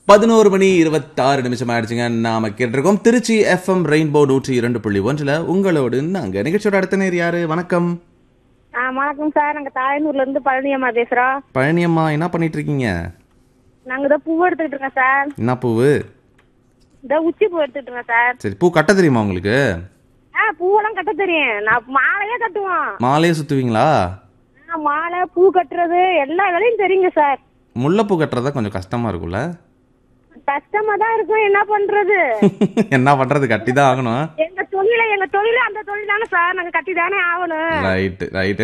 பதினோரு மணி இருபத்தாறு நிமிஷம் ஆயிடுச்சுங்க நாம கேட்டிருக்கோம் திருச்சி எஃப்எம் ரெயின்போ நூற்றி இரண்டு புள்ளி ஒன்றுல உங்களோடு நாங்க நிகழ்ச்சியோட அடுத்த நேர் யாரு வணக்கம் ஆ வணக்கம் சார் நாங்க தாயனூர்ல இருந்து பழனியம்மா பேசுறோம் பழனியம்மா என்ன பண்ணிட்டு இருக்கீங்க நாங்க இதை பூ எடுத்துக்கிட்டு இருக்கோம் சார் என்ன பூவு இந்த உச்சி பூ எடுத்துக்கிட்டு இருக்கோம் சார் சரி பூ கட்ட தெரியுமா உங்களுக்கு ஆ பூவெல்லாம் கட்ட தெரியும் நான் மாலையே கட்டுவோம் மாலையே சுத்துவீங்களா ஆ, மாலை பூ கட்டுறது எல்லா வேலையும் தெரியுங்க சார் முல்லைப்பூ கட்டுறதா கொஞ்சம் கஷ்டமா இருக்கும்ல கஷ்டமா தான் இருக்கும் என்ன பண்றது என்ன பண்றது கட்டி தான் ஆகணும் எங்க தொழில எங்க தொழில அந்த தொழில் தானே சார் நாங்க கட்டி தானே ஆகணும் ரைட்டு ரைட்டு